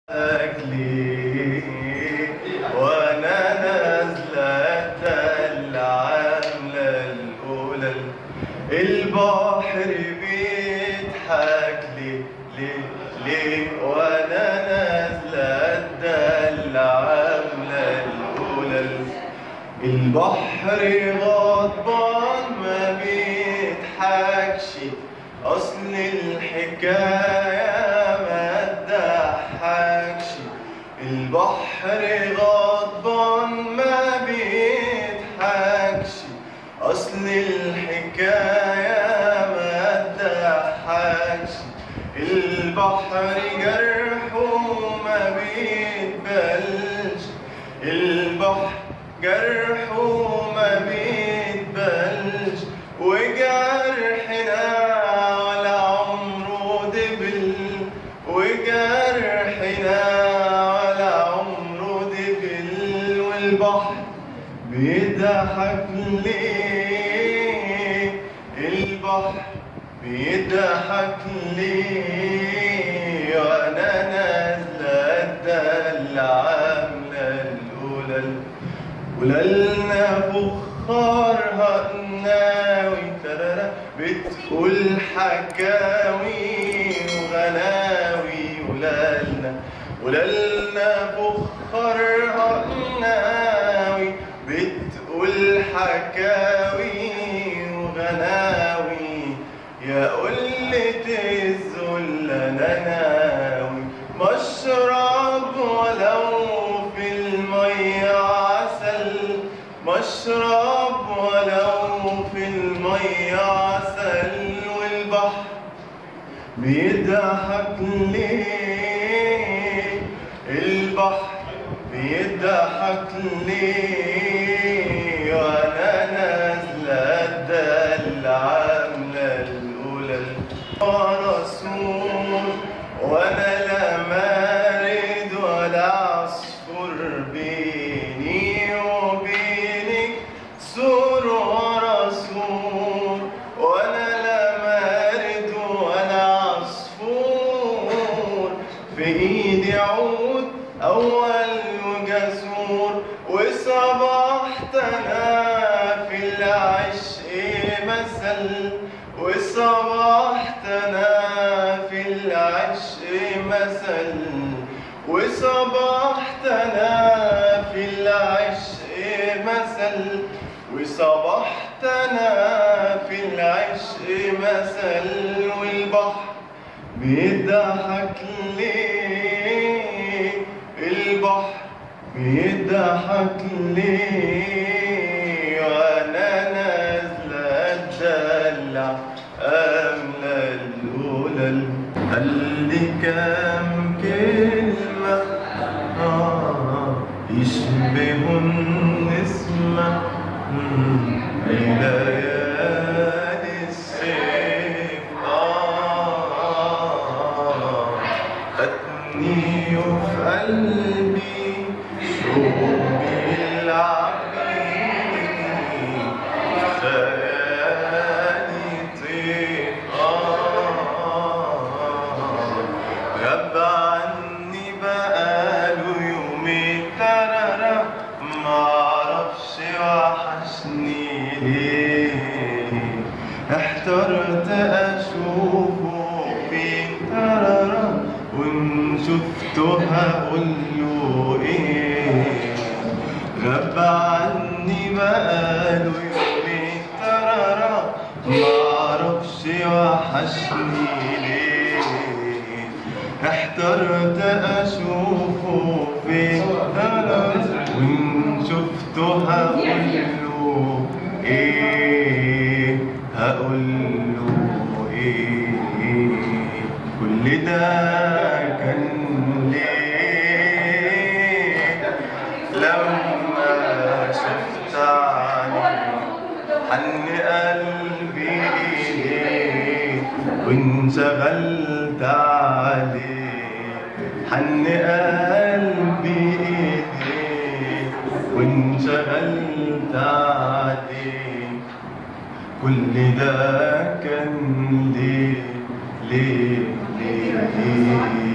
أكلي وأنا نازلة العاملة الأولى البحر بيضحك لي ليه ليه وأنا نازلة العاملة الأولى البحر غضبان ما بيضحكش أصل الحكاية ما تضحكش البحر غضبان ما بيضحكش أصل الحكاية ما تضحكش البحر جرحه ما بيتبلش البحر جرحه ما بيتبلش وجرحنا ولا عمره دبل وجرحنا ولا عمره دبل والبحر بيضحك ليه البحر بيضحك ليه وانا نازله العامله الاولى وللنا فخارها الناوي ترارا بتقول حكاوي وغناوي وللنا وللنا فخارها الناوي بتقول حكاوي وغناوي يا قلة الذل انا ناوي مشرب ولو في المية عسل مشرب ولو في المية عسل والبحر بيضحك ليه البحر بيضحك ليه وانا نازله العامله الاولى ورسول وانا لا مارد ولا عصفور بيني وبينك سور ورسول وانا لا مارد ولا عصفور في ايدي عود اول وجسور وصبحت انا في العشق مثل وصبحت انا في العشق مثل وصبحت انا في العشق مثل وصبحت انا في العشق مثل والبحر بيضحك ليه البحر بيضحك ليه وانا نازله الدلع املى الاولى قال لي كام كلمه آه يشبه النسمه مم، ليالي الصيف آه خدني وفي قلبي شوقي العبيد خيالي طير آه غاب عني بقاله يومين ترارا معرفش وحشني ليه احترت اشوفه فين ترارا وان شفته هقوله ايه غاب عني بقاله يومين ترارا معرفش وحشني ليه احترت اشوفه فين ترارا وان شفته هقوله ايه هقوله ايه كل ده كان ليه لما شفت عني حن قلبي إليه وانشغلت عليه حن قلبي إليه وانشغلت عليه كل ده كان ليه ليه ليه, ليه